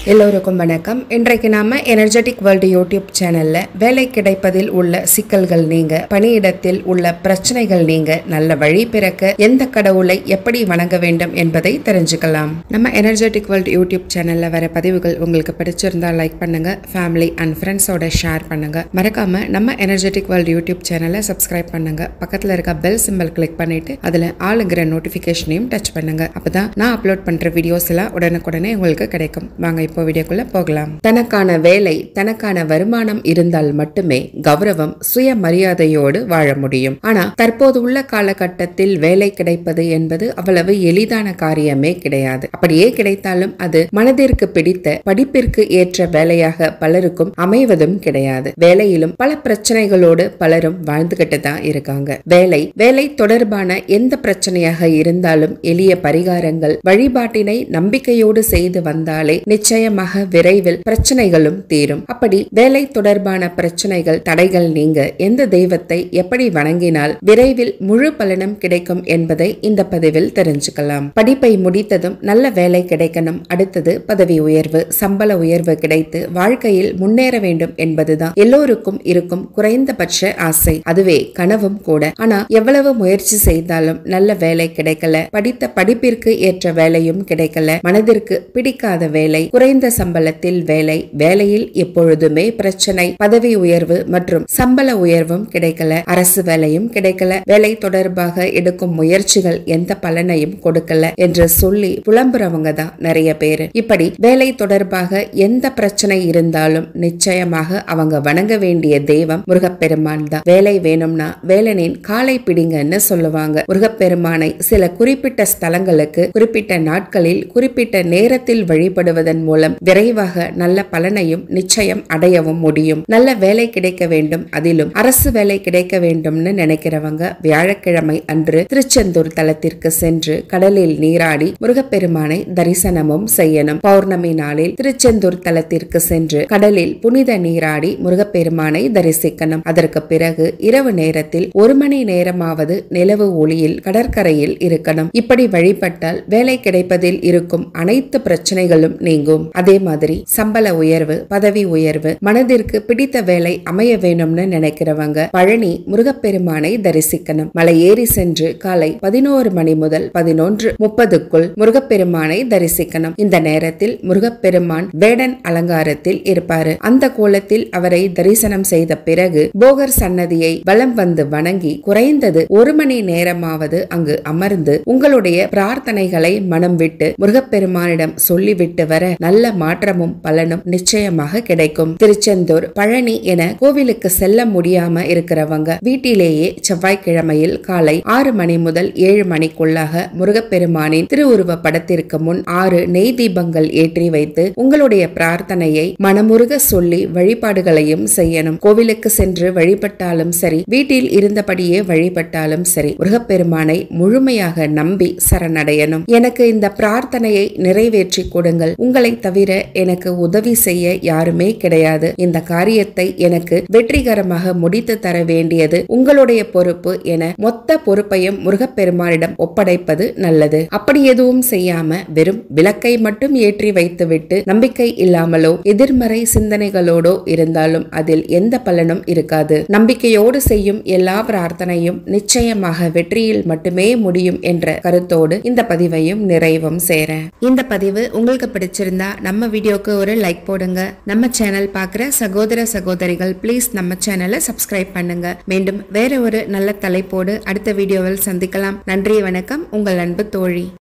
எல்லோருக்கும் வணக்கம் இன்றைக்கு நாம எனர்ஜெட்டிக் வேர்ல்டு யூடியூப் சேனல்ல வேலை கிடைப்பதில் உள்ள சிக்கல்கள் நீங்க பணியிடத்தில் உள்ள பிரச்சனைகள் நீங்க நல்ல வழி பிறக்க எந்த கடவுளை எப்படி வணங்க வேண்டும் என்பதை தெரிஞ்சுக்கலாம் நம்ம எனர்ஜெட்டிக் வேர்ல்டு யூடியூப் சேனல்ல வர பதிவுகள் உங்களுக்கு பிடிச்சிருந்தா லைக் பண்ணுங்க ஃபேமிலி அண்ட் ஃப்ரெண்ட்ஸோட ஷேர் பண்ணுங்க மறக்காம நம்ம எனர்ஜெட்டிக் வேர்ல்டு யூடியூப் சேனலை சப்ஸ்கிரைப் பண்ணுங்க பக்கத்துல இருக்க பெல் சிம்பல் கிளிக் பண்ணிட்டு அதுல ஆளுங்கிற நோட்டிபிகேஷனையும் டச் பண்ணுங்க அப்பதான் நான் அப்லோட் பண்ற வீடியோஸ் எல்லாம் உடனுக்குடனே உங்களுக்கு கிடைக்கும் வாங்க இப்போ வீடியோக்குள்ள போகலாம் தனக்கான வேலை தனக்கான வருமானம் இருந்தால் மட்டுமே கௌரவம் சுயமரியாதையோடு வாழ முடியும் ஆனா தற்போது உள்ள காலகட்டத்தில் வேலை கிடைப்பது என்பது அவ்வளவு எளிதான காரியமே கிடையாது அப்படியே கிடைத்தாலும் அது மனதிற்கு பிடித்த படிப்பிற்கு ஏற்ற வேலையாக பலருக்கும் அமைவதும் கிடையாது வேலையிலும் பல பிரச்சனைகளோடு பலரும் வாழ்ந்துகிட்டு தான் இருக்காங்க வேலை வேலை தொடர்பான எந்த பிரச்சனையாக இருந்தாலும் எளிய பரிகாரங்கள் வழிபாட்டினை நம்பிக்கையோடு செய்து வந்தாலே நிச்சயமாக விரைவில் பிரச்சனைகளும் தீரும் அப்படி வேலை தொடர்பான பிரச்சனைகள் தடைகள் நீங்க எந்த தெய்வத்தை எப்படி வணங்கினால் விரைவில் முழு பலனும் கிடைக்கும் என்பதை இந்த பதிவில் தெரிஞ்சுக்கலாம் படிப்பை முடித்ததும் நல்ல வேலை கிடைக்கணும் அடுத்தது பதவி உயர்வு சம்பள உயர்வு கிடைத்து வாழ்க்கையில் முன்னேற வேண்டும் என்பதுதான் எல்லோருக்கும் இருக்கும் குறைந்தபட்ச ஆசை அதுவே கனவும் கூட ஆனா எவ்வளவு முயற்சி செய்தாலும் நல்ல வேலை கிடைக்கல படித்த படிப்பிற்கு ஏற்ற வேலையும் கிடைக்கல மனதிற்கு பிடிக்காத வேலை குறைந்த சம்பளத்தில் வேலை வேலையில் எப்பொழுதுமே பிரச்சனை பதவி உயர்வு மற்றும் சம்பள உயர்வும் கிடைக்கல அரசு வேலையும் கிடைக்கல வேலை தொடர்பாக எடுக்கும் முயற்சிகள் எந்த பலனையும் கொடுக்கல என்று சொல்லி புலம்புறவங்க தான் நிறைய பேரு இப்படி வேலை தொடர்பாக எந்த பிரச்சனை இருந்தாலும் நிச்சயமாக அவங்க வணங்க வேண்டிய தெய்வம் முருகப்பெருமான் தான் வேலை வேணும்னா வேலனின் காலை பிடிங்கன்னு சொல்லுவாங்க முருகப்பெருமானை சில குறிப்பிட்ட ஸ்தலங்களுக்கு குறிப்பிட்ட நாட்களில் குறிப்பிட்ட நேரத்தில் வழிபடுவதன் மூலம் விரைவாக நல்ல பலனையும் நிச்சயம் அடையவும் முடியும் நல்ல வேலை கிடைக்க வேண்டும் அதிலும் அரசு வேலை கிடைக்க வேண்டும்னு நினைக்கிறவங்க வியாழக்கிழமை அன்று திருச்செந்தூர் தலத்திற்கு சென்று கடலில் நீராடி முருகப்பெருமானை தரிசனமும் செய்யணும் பௌர்ணமி நாளில் திருச்செந்தூர் தலத்திற்கு சென்று கடலில் புனித நீராடி முருகப்பெருமானை தரிசிக்கணும் அதற்கு பிறகு இரவு நேரத்தில் ஒரு மணி நேரமாவது நிலவு ஒளியில் கடற்கரையில் இருக்கணும் இப்படி வழிபட்டால் வேலை கிடைப்பதில் இருக்கும் அனைத்து பிரச்சனைகளும் நீங்கும் அதே மாதிரி சம்பள உயர்வு பதவி உயர்வு மனதிற்கு பிடித்த வேலை அமைய வேணும்னு நினைக்கிறவங்க பழனி முருகப்பெருமானை தரிசிக்கணும் மலை ஏறி சென்று காலை பதினோரு மணி முதல் பதினொன்று முப்பதுக்குள் முருகப்பெருமானை தரிசிக்கணும் இந்த நேரத்தில் முருகப்பெருமான் வேடன் அலங்காரத்தில் இருப்பாரு அந்த கோலத்தில் அவரை தரிசனம் செய்த பிறகு போகர் சன்னதியை வலம் வந்து வணங்கி குறைந்தது ஒரு மணி நேரமாவது அங்கு அமர்ந்து உங்களுடைய பிரார்த்தனைகளை மனம் விட்டு முருகப்பெருமானிடம் சொல்லிவிட்டு வர நல்ல மாற்றமும் பலனும் நிச்சயமாக கிடைக்கும் திருச்செந்தூர் பழனி என கோவிலுக்கு செல்ல முடியாம இருக்கிறவங்க வீட்டிலேயே செவ்வாய்க்கிழமையில் காலை ஆறு மணி முதல் ஏழு மணிக்குள்ளாக முருகப்பெருமானின் திருவுருவ படத்திற்கு முன் ஆறு நெய் தீபங்கள் ஏற்றி வைத்து உங்களுடைய பிரார்த்தனையை மனமுருக சொல்லி வழிபாடுகளையும் செய்யணும் கோவிலுக்கு சென்று வழிபட்டாலும் சரி வீட்டில் இருந்தபடியே வழிபட்டாலும் சரி முருகப்பெருமானை முழுமையாக நம்பி சரணடையணும் எனக்கு இந்த பிரார்த்தனையை நிறைவேற்றி கொடுங்கள் உங்களை தவிர எனக்கு உதவி செய்ய யாருமே கிடையாது இந்த காரியத்தை எனக்கு வெற்றிகரமாக முடித்து தர வேண்டியது உங்களுடைய பொறுப்பு என மொத்த பொறுப்பையும் முருகப்பெருமானிடம் ஒப்படைப்பது நல்லது அப்படி எதுவும் செய்யாம வெறும் விளக்கை மட்டும் ஏற்றி வைத்துவிட்டு நம்பிக்கை இல்லாமலோ எதிர்மறை சிந்தனைகளோடோ இருந்தாலும் அதில் எந்த பலனும் இருக்காது நம்பிக்கையோடு செய்யும் எல்லா பிரார்த்தனையும் நிச்சயமாக வெற்றியில் மட்டுமே முடியும் என்ற கருத்தோடு இந்த பதிவையும் நிறைவும் சேர இந்த பதிவு உங்களுக்கு பிடிச்சிருந்தா நம்ம வீடியோக்கு ஒரு லைக் போடுங்க நம்ம சேனல் பார்க்குற சகோதர சகோதரிகள் ப்ளீஸ் நம்ம சேனலை சப்ஸ்கிரைப் பண்ணுங்க மீண்டும் வேற ஒரு நல்ல தலைப்போடு அடுத்த வீடியோவில் சந்திக்கலாம் நன்றி வணக்கம் உங்கள் அன்பு தோழி